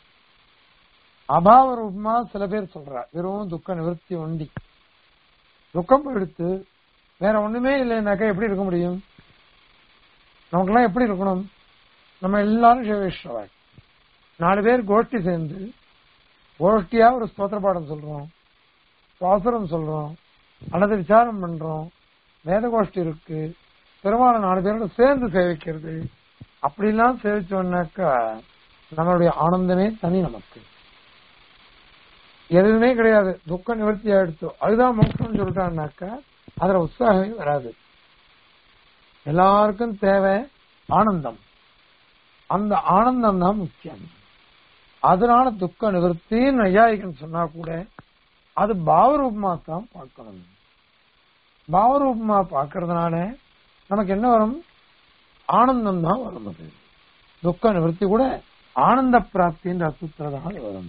அபாவ ரூபமா சில பேர் சொல்றா வெறும் துக்க நிவர்த்தி ஒண்டி துக்கம் எடுத்து வேற ஒண்ணுமே இல்லைன்னாக்கா எப்படி இருக்க முடியும் நமக்கெல்லாம் எப்படி இருக்கணும் நம்ம எல்லாரும் சிவேஸ்வரர் நாலு பேர் கோஷ்டி சேர்ந்து கோஷ்டியா ஒரு ஸ்தோத்திர பாடம் சொல்றோம் சுவாசரம் சொல்றோம் அல்லது விசாரம் பண்றோம் வேத கோஷ்டி இருக்கு பெருமாளை நாலு பேரோட சேர்ந்து சேவிக்கிறது அப்படிலாம் சேவிச்சோம்னாக்கா நம்மளுடைய ஆனந்தமே தனி நமக்கு எதுவுமே கிடையாது துக்க நிவர்த்தி ஆயிடுச்சு அதுதான் மோட்சம்னு சொல்லிட்டான்னாக்கா அதுல உற்சாகமே வராது எல்லாருக்கும் தேவை ஆனந்தம் அந்த ஆனந்தம் தான் முக்கியம் அதனால துக்க நிவர்த்தி நையாயிகன் சொன்னா கூட அது பாவரூபமா தான் பார்க்கணும் பாவரூபமா பார்க்கறதுனால நமக்கு என்ன வரும் ஆனந்தம் தான் வரும் அது துக்க நிவர்த்தி கூட ஆனந்த பிராப்தின்ற அர்த்தத்துல தான் அது வரும்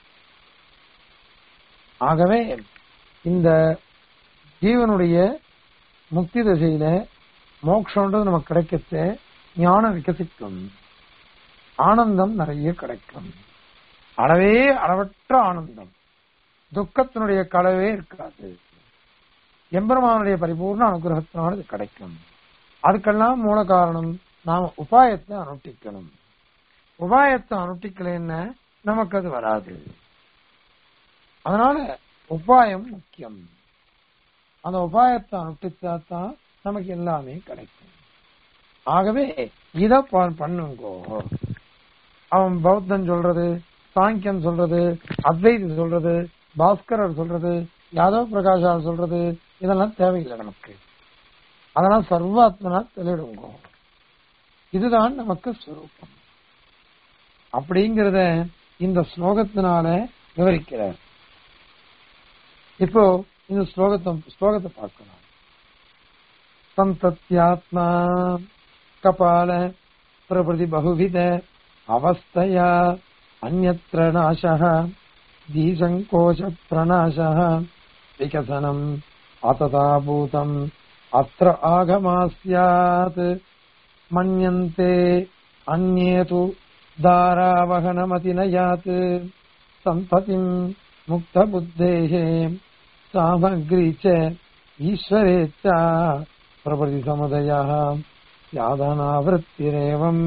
ஆகவே இந்த ஜீவனுடைய முக்தி திசையில மோட்சம்ன்றது நமக்கு கிடைக்கச்ச ஞானம் விகசிக்கும் ஆனந்தம் நிறைய கிடைக்கும் அளவே அளவற்ற ஆனந்தம் துக்கத்தினுடைய களவே இருக்காது எம்பெருமானுடைய பரிபூர்ண அனுகிரகத்தினால் இது கிடைக்கும் அதுக்கெல்லாம் மூல காரணம் நாம உபாயத்தை அனுஷ்டிக்கணும் உபாயத்தை அனுஷ்டிக்கலைன்னா நமக்கு அது வராது அதனால உபாயம் முக்கியம் அந்த உபாயத்தை அனுஷ்டித்தா தான் நமக்கு எல்லாமே கிடைக்கும் ஆகவே இத ப- பண்ணுங்கோ அவன் பௌத்தன் சொல்றது சாங்கியன் சொல்றது அத்வைதி சொல்றது பாஸ்கரர் சொல்றது யாதவ் பிரகாஷா சொல்றது இதெல்லாம் தேவையில்லை நமக்கு அதெல்லாம் சர்வாத்மனா தெளிடுங்கோ இதுதான் நமக்கு ஸ்வரூபம் அப்படிங்கிறத இந்த ஸ்லோகத்தினால விவரிக்கிறார் இப்போ இந்த ஸ்லோகத்தை ஸ்லோகத்தை பார்க்கலாம் சந்தத்யாத்மா கபால பிரபதி பகுவித அவஸ்தையா அந்யத்ர நாசः தீசங்கோஷ பிரணாசः விகசனம் அத்ததாபூதம் அத்திர ஆகமா ஸ்யாத் மன்யந்தே அந்யே து தாராவகனமதினயாத் சம்பதிம் முக்தபுத்தேः सामग्री च ईश्वरे च प्रभृति समुदयः यादनावृत्तिरेवम्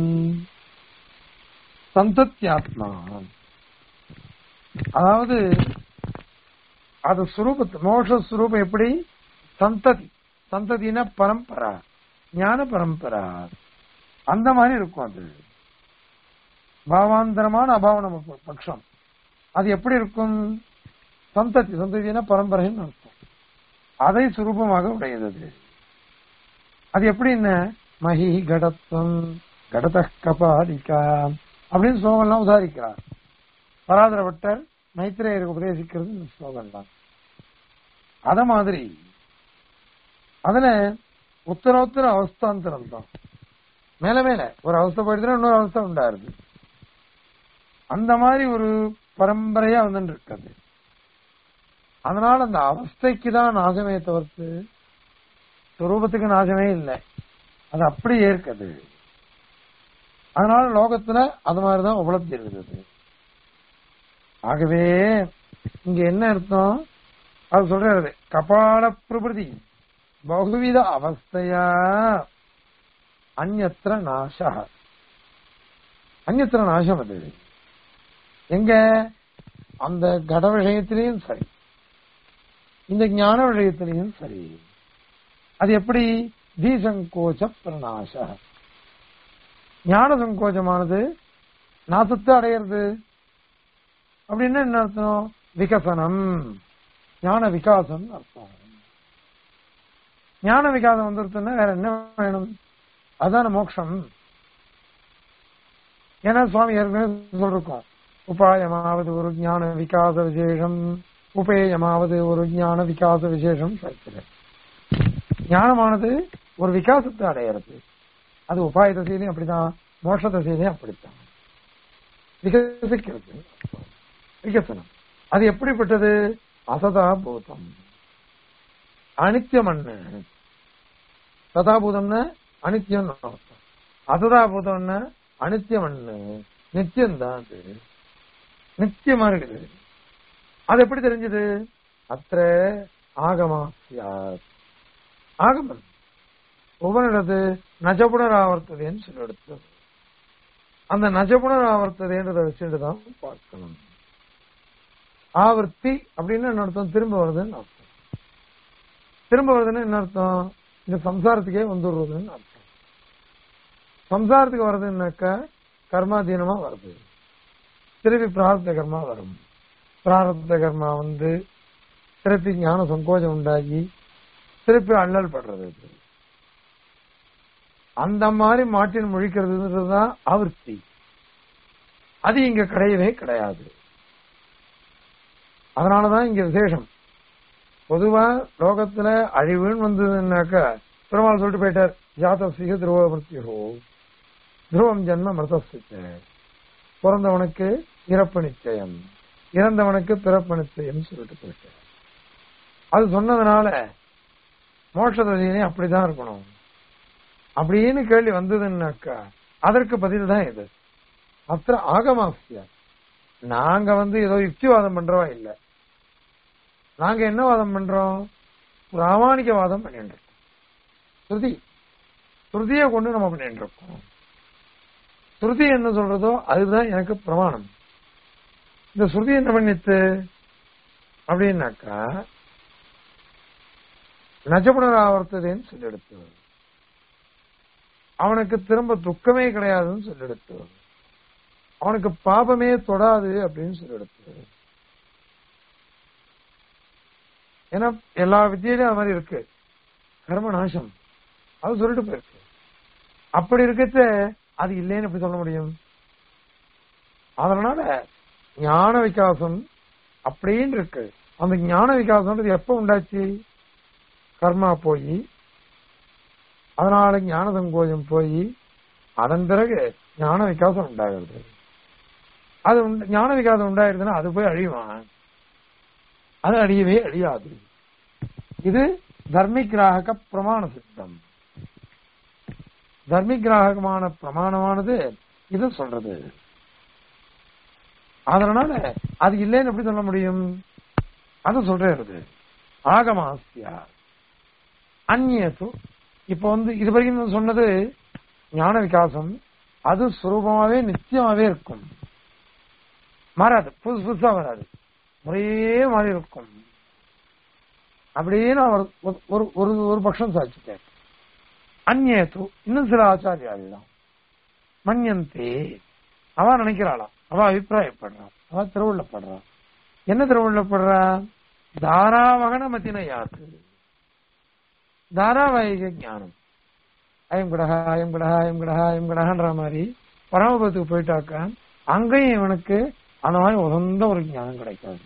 சந்தத்தியாத்மா அதாவது அது சுரூபத்து மோஷ சுரூபம் எப்படி சந்ததி சந்ததினா பரம்பரா ஞான பரம்பரா அந்த மாதிரி இருக்கும் அது பாவாந்தரமான அபாவன பட்சம் அது எப்படி இருக்கும் சந்ததி சந்ததினா பரம்பரைன்னு அர்த்தம் அதை சுரூபமாக உடையது அது அது எப்படின்னு மகி கடத்துவம் கடத கபாலிகா அப்படின்னு ஸ்லோகம்லாம் உதாரிக்கிறார் பராதரப்பட்டர் மைத்திரேயருக்கு உபதேசிக்கிறது இந்த ஸ்லோகம் தான் அத மாதிரி அதுல உத்தரோத்தர அவஸ்தாந்தரம் தான் மேல மேல ஒரு அவஸ்தை போயிடுதுன்னா இன்னொரு அவஸ்தை உண்டாருது அந்த மாதிரி ஒரு பரம்பரையா வந்துட்டு இருக்குது அதனால அந்த அவஸ்தைக்கு தான் நாசமே தவிர்த்து சுரூபத்துக்கு நாசமே இல்லை அது அப்படி ஏற்கது அதனால லோகத்துல அது மாதிரிதான் உபலப்தி இருக்குது ஆகவே இங்க என்ன அர்த்தம் அது சொல்றது கபால பிரபதி பகுவித அவஸ்தையா அந்நத்திர நாச அந்நத்திர நாசம் அது எங்க அந்த கட விஷயத்திலையும் சரி இந்த ஞான விஷயத்திலையும் சரி அது எப்படி தீசங்கோச்ச பிரணாச ஞான சங்கோச்சமானது நாசத்தை அடையிறது அப்படின்னா என்ன அர்த்தம் விகசனம் ஞான விகாசம் அர்த்தம் ஞான விகாசம் வந்துருச்சுன்னா வேற என்ன வேணும் அதான மோட்சம் ஏன்னா சுவாமி ஏற்கனவே சொல்லிருக்கோம் உபாயமாவது ஒரு ஞான விகாச விசேஷம் உபேயமாவது ஒரு ஞான விகாச விசேஷம் சொல்கிறேன் ஞானமானது ஒரு விகாசத்தை அடையிறது அது உபாய தசையிலையும் அப்படிதான் மோட்ச தசையிலையும் அப்படித்தான் விகசிக்கிறது விகசனம் அது எப்படிப்பட்டது அசதா பூதம் அனித்தியமன்னு சதாபூதம்னா அனித்தியம் அர்த்தம் அசதாபூதம்னா அனித்தியமன்னு நித்தியம் தான் அது நித்தியமா இருக்குது அது எப்படி தெரிஞ்சது அத்த ஆகமா சியாத் ஆகமம் உபனிடத்து நஜபுணர் ஆவர்த்ததேன்னு சொல்லி எடுத்தது அந்த நஜபுணர் ஆவர்த்ததேன்றதை வச்சுட்டு தான் பார்க்கணும் ஆவர்த்தி அப்படின்னு என்ன அர்த்தம் திரும்ப வருதுன்னு அர்த்தம் திரும்ப வருதுன்னு என்ன அர்த்தம் இந்த சம்சாரத்துக்கே வந்துடுறதுன்னு அர்த்தம் சம்சாரத்துக்கு வருதுன்னாக்கா கர்மாதீனமா வருது திருப்பி பிரார்த்த கர்மா வரும் பிராரப்த கர்மா வந்து திருப்பி ஞான சங்கோஜம் உண்டாகி திருப்பி அள்ளல் படுறது இது. அந்த மாதிரி மாட்டின் முழிக்கிறதுன்றதுதான் ஆவர்த்தி அது இங்க கிடையவே கிடையாது அதனாலதான் இங்க விசேஷம் பொதுவா லோகத்துல அழிவுன்னு வந்ததுன்னாக்கா பெருமாள் சொல்லிட்டு போயிட்டார் ஜாதசிக துருவ மிருத்தியோ துருவம் ஜென்ம மிருதசித்த பிறந்தவனுக்கு இறப்பு நிச்சயம் இறந்தவனுக்கு பிறப்பு நிச்சயம் சொல்லிட்டு போயிட்டார் அது சொன்னதுனால மோட்சதீனே அப்படிதான் இருக்கணும் அப்படின்னு கேள்வி வந்ததுன்னாக்கா அதற்கு பதில் தான் இது அத்த ஆகமாசியா நாங்க வந்து ஏதோ யுக்திவாதம் பண்றவா இல்ல நாங்க என்ன வாதம் பண்றோம் பிராமணிக வாதம் பண்ணிட்டு இருக்கோம் ஸ்ருதி ஸ்ருதியை கொண்டு நம்ம பண்ணிட்டு இருக்கோம் ஸ்ருதி என்ன சொல்றதோ அதுதான் எனக்கு பிரமாணம் இந்த ஸ்ருதி என்ன பண்ணித்து அப்படின்னாக்கா நஜபுனராவர்த்ததேன்னு சொல்லி எடுத்து அவனுக்கு திரும்ப துக்கமே கிடையாதுன்னு சொல்லி எடுத்து அவனுக்கு பாபமே தொடாது அப்படின்னு சொல்லி எடுத்து ஏன்னா எல்லா வித்தியிலும் அது மாதிரி இருக்கு கர்ம நாசம் அது சொல்லிட்டு போயிருக்கு அப்படி இருக்கச்ச அது இல்லைன்னு எப்படி சொல்ல முடியும் அதனால ஞான விகாசம் அப்படின்னு இருக்கு அந்த ஞான விகாசம்ன்றது எப்ப உண்டாச்சு கர்மா போய் அதனால ஞான சங்கோஜம் போய் அதன் பிறகு ஞான விகாசம் உண்டாகிறது அது உண்ட- ஞான விகாசம் உண்டாயிருதுன்னா அது போய் அழிவான் அது அழியவே அழியாது இது தர்மிகிராக பிரமாண சித்தம் தர்மிகிராகமான பிரமாணமானது இது சொல்றது அதனால அது இல்லைன்னு எப்படி சொல்ல முடியும் அது சொல்றது ஆகமாசியா அந்நியசு இப்ப வந்து இது வரைக்கும் நான் சொன்னது ஞான விகாசம் அது சுரூபமாவே நிச்சயமாவே இருக்கும் மாறாது புதுசு புதுசா வராது ஒரே மாதிரி இருக்கும் அப்படியே நான் ஒரு ஒரு ஒரு ஒரு பட்சம் சாதிச்சுட்டேன் அந்நேத்து இன்னும் சில ஆச்சாரியாலாம் மன்யந்தே அவ நினைக்கிறாளாம் அவ அபிப்பிராயப்படுறான் அவ திருவுள்ளப்படுறான் என்ன திருவுள்ளப்படுறா தாராவகன மத்தின யாத்து தாராவாயிக ஞானம் அயம் கடகா அயம் கடகா அயம் கடகா அயம் கடகான்ற மாதிரி பரமபதத்துக்கு போயிட்டாக்கா அங்கேயும் இவனுக்கு அந்த மாதிரி உகந்த ஒரு ஞானம் கிடைக்காது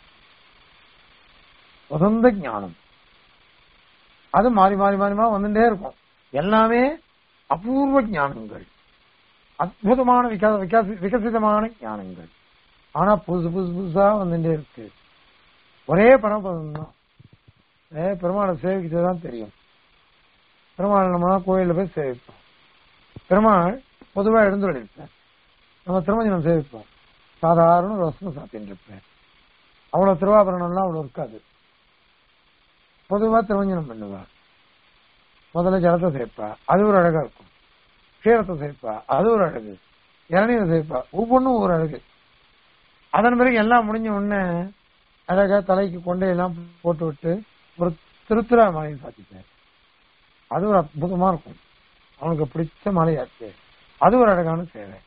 உகந்த ஞானம் அது மாறி மாறி மாறி மாறி வந்துட்டே இருக்கும் எல்லாமே அபூர்வ ஞானங்கள் அற்புதமான விகாச விகாசி விகசிதமான ஞானங்கள் ஆனா புதுசு புதுசு புதுசா வந்துட்டே இருக்கு ஒரே பரமபதம் தான் ஏ பெருமாளை சேவிக்கிறது தான் தெரியும் பெருமாள் நம்ம கோயில்ல போய் சேவிப்போம் பெருமாள் பொதுவா எழுந்துள்ளிருப்பேன் நம்ம திருமஞ்சனம் சேவிப்போம் சாதாரண ஒரு வசனம் சாத்தின்னு இருப்பேன் அவ்வளவு திருவாபரணம்லாம் அவ்வளவு இருக்காது பொதுவா திருமஞ்சனம் பண்ணுவா முதல்ல ஜலத்தை சேர்ப்பா அது ஒரு அழகா இருக்கும் கீரத்தை சேர்ப்பா அது ஒரு அழகு இளநீரை சேர்ப்பா ஒவ்வொன்றும் ஒரு அழகு அதன் பிறகு எல்லாம் முடிஞ்ச உடனே அழகா தலைக்கு கொண்டையெல்லாம் போட்டு விட்டு ஒரு திருத்துறா மாலையை சாத்திட்டார் அது ஒரு அற்புதமா இருக்கும் அவனுக்கு பிடிச்ச மாலையாச்சு அது ஒரு அழகான சேவை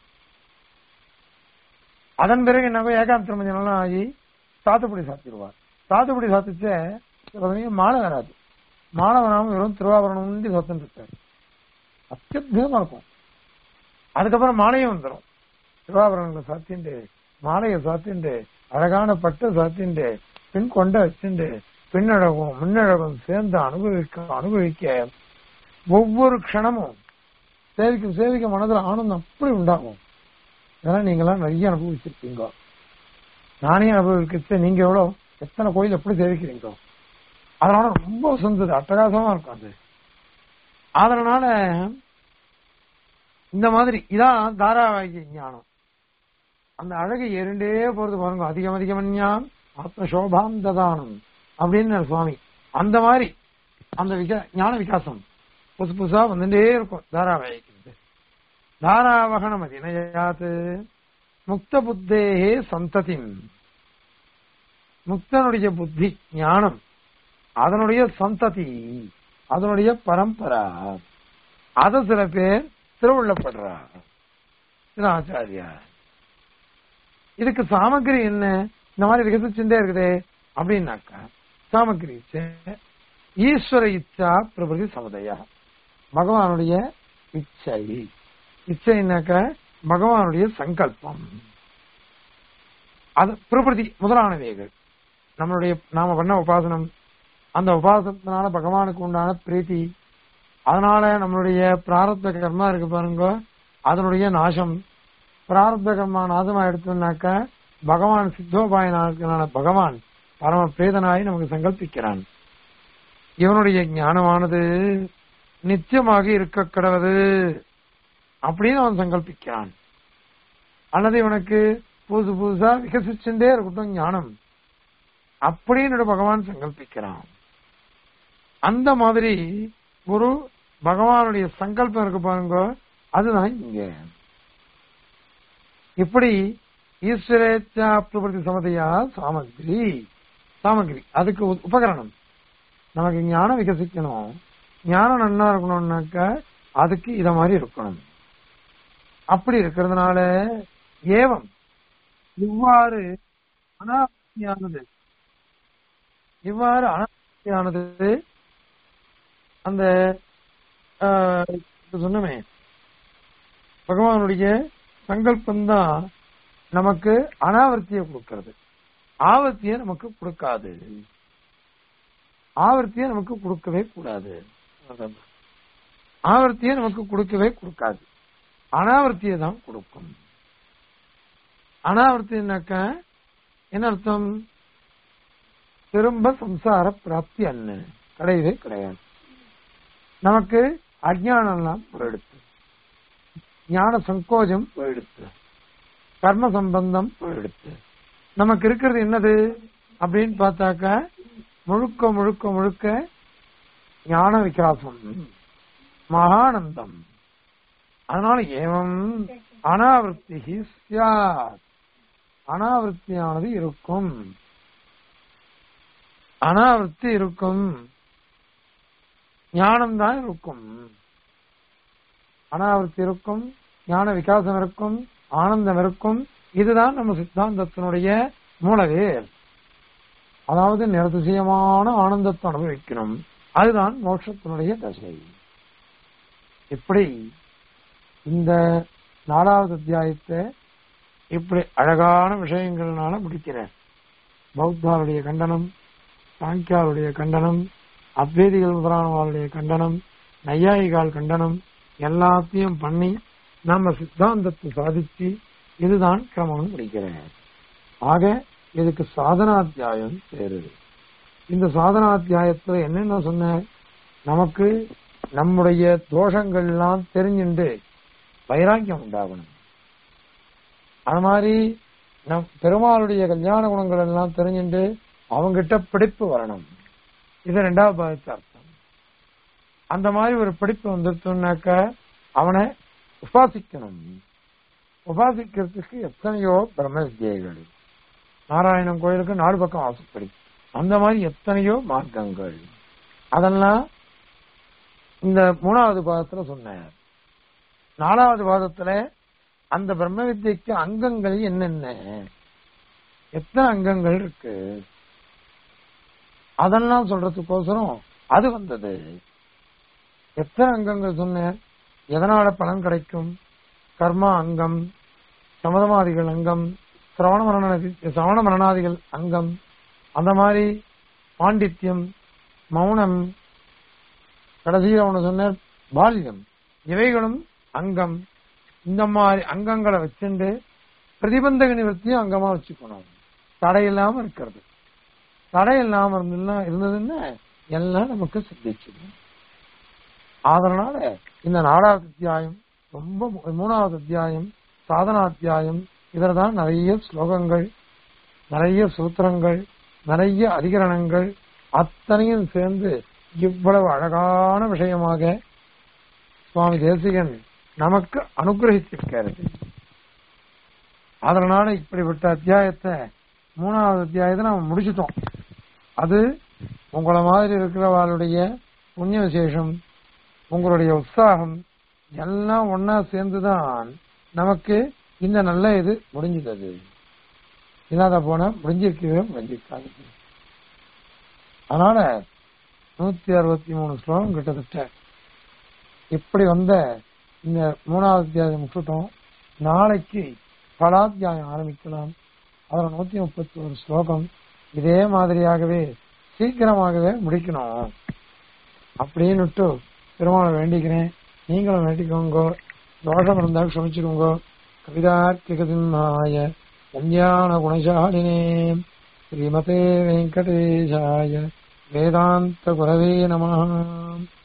அதன் பிறகு என்ன ஏகாந்த திருமஞ்சனம் ஆகி சாத்துப்படி சாத்திடுவார் சாத்துப்படி சாத்திச்ச மாலை வராது மாலை வராம வெறும் திருவாபரணம் உண்டி சொத்தம் இருக்காரு அத்தியுதமா இருக்கும் அதுக்கப்புறம் மாலையும் வந்துடும் திருவாபரணங்களை சாத்திண்டு மாலையை சாத்திண்டு அழகான பட்டை சாத்திண்டு பின் கொண்ட வச்சுண்டு பின்னழகும் முன்னழகும் சேர்ந்து அனுபவிக்க அனுபவிக்க ஒவ்வொரு க்ஷணமும் சேவிக்க சேவிக்க மனதில் ஆனந்தம் அப்படி உண்டாகும் இதெல்லாம் நீங்களாம் நிறைய அனுபவிச்சிருக்கீங்க நானே அனுபவிக்க நீங்க எவ்வளவு எத்தனை கோயில் எப்படி சேவிக்கிறீங்க அதனால ரொம்ப சொந்தது அட்டகாசமா இருக்கும் அது அதனால இந்த மாதிரி இதான் தாராவாகிய ஞானம் அந்த அழகு இரண்டே போறது பாருங்க அதிகம் அதிகம் ஞானம் ஆத்ம சோபாம் ததானம் அப்படின்னு சுவாமி அந்த மாதிரி அந்த விகா ஞான விகாசம் புதுசு புதுசா வந்துட்டே இருக்கும் தாராவாகிக்கிறது தாராவகனம் அது இணையாது முக்த புத்தேகே சந்ததிம் முக்தனுடைய புத்தி ஞானம் அதனுடைய சந்ததி அதனுடைய பரம்பரா அத சில பேர் திருவுள்ளப்படுறா இது ஆச்சாரியா இதுக்கு சாமகிரி என்ன இந்த மாதிரி விகசிச்சுட்டே இருக்குதே அப்படின்னாக்கா சாமகிரி ஈஸ்வர இச்சா பிரபதி சமுதயா பகவானுடைய இச்சை இச்சைனாக்க பகவானுடைய சங்கல்பம் அது பிரபதி முதலானவைகள் நம்மளுடைய நாம பண்ண உபாசனம் அந்த உபாசனத்தினால பகவானுக்கு உண்டான பிரீத்தி அதனால நம்மளுடைய பிராரப்த கர்மா இருக்கு பாருங்க அதனுடைய நாசம் பிராரப்த கர்மா நாசமா எடுத்தோம்னாக்க பகவான் சித்தோபாயனான பகவான் பரம பிரேதனாய் நமக்கு சங்கல்பிக்கிறான் இவனுடைய ஞானமானது நித்தியமாக இருக்க கிடவது அப்படின்னு அவன் சங்கல்பிக்கிறான் அல்லது இவனுக்கு புதுசு புதுசா விகசிச்சுட்டே இருக்கட்டும் ஞானம் அப்படின்னு பகவான் சங்கல்பிக்கிறான் அந்த மாதிரி ஒரு பகவானுடைய சங்கல்பம் இருக்கு பாருங்க அதுதான் இங்க இப்படி ஈஸ்வரேச்சா பிரபதி சமதையா சாமகிரி சாமகிரி அதுக்கு உபகரணம் நமக்கு ஞானம் விகசிக்கணும் ஞானம் நன்னா இருக்கணும்னாக்க அதுக்கு இத மாதிரி இருக்கணும் அப்படி இருக்கிறதுனால ஏவம் இவ்வாறு அனாவசியானது இவ்வாறு அனாவசியானது அந்த சொன்னமே பகவானுடைய சங்கல்பம் தான் நமக்கு அனாவர்த்திய கொடுக்கிறது ஆவர்த்திய நமக்கு கொடுக்காது ஆவர்த்திய நமக்கு கொடுக்கவே கூடாது ஆவர்த்திய நமக்கு கொடுக்கவே கொடுக்காது அனாவர்த்திய தான் கொடுக்கும் அனாவர்த்தினாக்க என்ன அர்த்தம் திரும்ப சம்சார பிராப்தி அண்ணு கிடையவே கிடையாது நமக்கு அஜானம்லாம் போயிடுத்து ஞான சங்கோஜம் போயிடுத்து கர்ம சம்பந்தம் போயிடுத்து நமக்கு இருக்கிறது என்னது அப்படின்னு பார்த்தாக்க முழுக்க முழுக்க முழுக்க ஞான விகாசம் மகானந்தம் அதனால ஏவம் அனாவர்த்தி சியாத் அனாவர்த்தியானது இருக்கும் அனாவர்த்தி இருக்கும் ஞானம் தான் இருக்கும் அனாவர்த்தி இருக்கும் ஞான விகாசம் இருக்கும் ஆனந்தம் இருக்கும் இதுதான் நம்ம சித்தாந்தத்தினுடைய மூலவேர் அதாவது நிரதிசயமான ஆனந்தத்தை அனுபவிக்கணும் அதுதான் மோட்சத்தினுடைய தசை இப்படி இந்த நாலாவது அத்தியாயத்தை இப்படி அழகான விஷயங்கள்னால முடிக்கிறேன் பௌத்தாருடைய கண்டனம் சாங்கியாருடைய கண்டனம் அத்வேதிகள் முதலானவர்களுடைய கண்டனம் நையாயிகால் கண்டனம் எல்லாத்தையும் பண்ணி நம்ம சித்தாந்தத்தை சாதிச்சு இதுதான் கிரமம்னு முடிக்கிறேன் ஆக இதுக்கு சாதனாத்தியாயம் பேரு இந்த சாதனாத்தியாயத்துல என்னென்ன சொன்ன நமக்கு நம்முடைய தோஷங்கள் எல்லாம் தெரிஞ்சுண்டு வைராக்கியம் உண்டாகணும் அது மாதிரி நம் பெருமாளுடைய கல்யாண குணங்கள் எல்லாம் தெரிஞ்சுண்டு அவங்கிட்ட பிடிப்பு வரணும் இது ரெண்டாவது பாகத்து அர்த்தம் அந்த மாதிரி ஒரு பிடிப்பு வந்துருச்சுனாக்க அவனை உபாசிக்கணும் உபாசிக்கிறதுக்கு எத்தனையோ பிரம்ம வித்தியைகள் நாராயணன் கோயிலுக்கு நாலு பக்கம் வாசப்படி அந்த மாதிரி எத்தனையோ மார்க்கங்கள் அதெல்லாம் இந்த மூணாவது பாதத்துல சொன்னார் நாலாவது பாதத்துல அந்த பிரம்ம வித்தியைக்கு அங்கங்கள் என்னென்ன எத்தனை அங்கங்கள் இருக்கு அதெல்லாம் சொல்றதுக்கோசரம் அது வந்தது எத்தனை அங்கங்கள் சொன்னேன் எதனால பலன் கிடைக்கும் கர்மா அங்கம் சமதமாதிகள் அங்கம் சிரவண மரணாதி சிரவண மரணாதிகள் அங்கம் அந்த மாதிரி பாண்டித்யம் மௌனம் கடைசியில் ஒண்ணு சொன்ன பால்யம் இவைகளும் அங்கம் இந்த மாதிரி அங்கங்களை வச்சுண்டு பிரதிபந்தக நிவர்த்தியும் அங்கமா வச்சுக்கணும் தடை இல்லாம இருக்கிறது தடை இல்லாம இருந்ததுன்னா இருந்ததுன்னா எல்லாம் நமக்கு சித்திச்சிடும் அதனால இந்த நாலாவது அத்தியாயம் ரொம்ப மு- மூணாவது அத்தியாயம் சாதனாத்தியாயம் இதுல தான் நிறைய ஸ்லோகங்கள் நிறைய சூத்திரங்கள் நிறைய அதிகரணங்கள் அத்தனையும் சேர்ந்து இவ்வளவு அழகான விஷயமாக சுவாமி தேசிகன் நமக்கு அனுகிரகிச்சிருக்கிறது அதனால இப்படிப்பட்ட அத்தியாயத்தை மூணாவது அத்தியாயத்தை நம்ம முடிச்சிட்டோம் அது உங்களை மாதிரி இருக்கிறவாளுடைய புண்ணிய விசேஷம் உங்களுடைய உற்சாகம் எல்லாம் ஒன்னா சேர்ந்துதான் நமக்கு இந்த நல்ல இது முடிஞ்சது இல்லாத போனா முடிஞ்சிருக்கவே முடிஞ்சிருக்காது அதனால நூத்தி அறுபத்தி மூணு ஸ்லோகம் கிட்டத்தட்ட இப்படி வந்த இந்த மூணாவது அத்தியாயம் முக்கிட்டோம் நாளைக்கு பலாத்தியாயம் ஆரம்பிக்கலாம் அதுல நூத்தி முப்பத்தி ஒரு ஸ்லோகம் இதே மாதிரியாகவே சீக்கிரமாகவே முடிக்கணும் அப்படின்னுட்டு பெருமாளை வேண்டிக்கிறேன் நீங்களும் வேண்டிக்கோங்க தோஷம் இருந்தால் க்ஷமிச்சுக்கோங்க கவிதார்க்கிகசிம்மாய கல்யாண குணசாலினே ஸ்ரீமதே வெங்கடேஷாய வேதாந்த குரவே நம